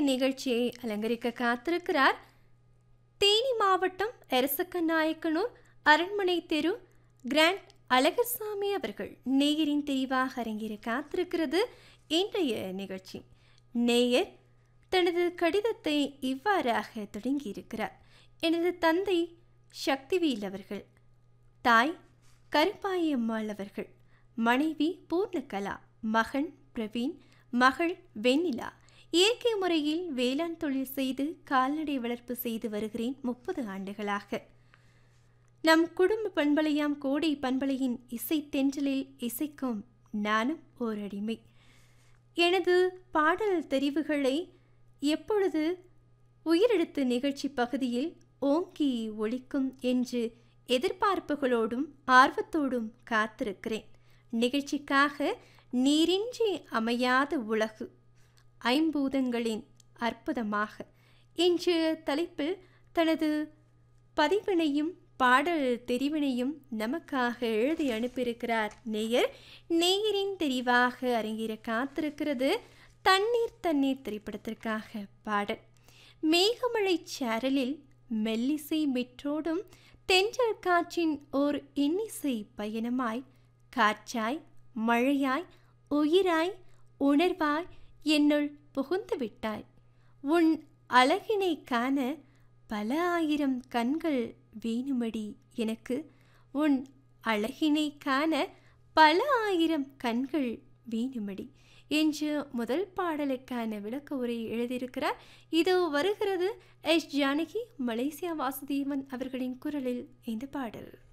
நிகழ்ச்சியை அலங்கரிக்க காத்திருக்கிறார் தேனி மாவட்டம் எரசக்க நாயக்கனூர் அரண்மனை தெரு கிராண்ட் அழகர்சாமி அவர்கள் நேயரின் தெரிவாக அரங்கேற காத்திருக்கிறது இன்றைய நிகழ்ச்சி நேயர் தனது கடிதத்தை இவ்வாறாக தொடங்கியிருக்கிறார் எனது தந்தை சக்திவேல் அவர்கள் தாய் கருப்பாயம்மாள் அவர்கள் மனைவி பூர்ணகலா மகன் பிரவீன் மகள் வெண்ணிலா இயற்கை முறையில் வேளாண் தொழில் செய்து கால்நடை வளர்ப்பு செய்து வருகிறேன் முப்பது ஆண்டுகளாக நம் குடும்ப பண்பலையாம் கோடை பண்பலையின் இசை தென்றலில் இசைக்கும் நானும் ஓர் அடிமை எனது பாடல் தெரிவுகளை எப்பொழுது உயிரெழுத்து நிகழ்ச்சி பகுதியில் ஓங்கி ஒழிக்கும் என்று எதிர்பார்ப்புகளோடும் ஆர்வத்தோடும் காத்திருக்கிறேன் நிகழ்ச்சிக்காக நீரின்றி அமையாத உலகு ஐம்பூதங்களின் அற்புதமாக இன்று தலைப்பில் தனது பதிவினையும் பாடல் தெரிவினையும் நமக்காக எழுதி அனுப்பியிருக்கிறார் நேயர் நேயரின் தெரிவாக அரங்கேற காத்திருக்கிறது தண்ணீர் தண்ணீர் திரைப்படத்திற்காக பாடல் மேகமழை சாரலில் மெல்லிசை மெற்றோடும் தென்றல் காற்றின் ஓர் இன்னிசை பயணமாய் காற்றாய் மழையாய் உயிராய் உணர்வாய் என்னுள் புகுந்து விட்டாய் உன் அழகினை காண பல ஆயிரம் கண்கள் வேணுமடி எனக்கு உன் அழகினை காண பல ஆயிரம் கண்கள் வேணுமடி என்று முதல் பாடலுக்கான விளக்க உரை எழுதியிருக்கிறார் இதோ வருகிறது எஸ் ஜானகி மலேசியா வாசுதேவன் அவர்களின் குரலில் இந்த பாடல்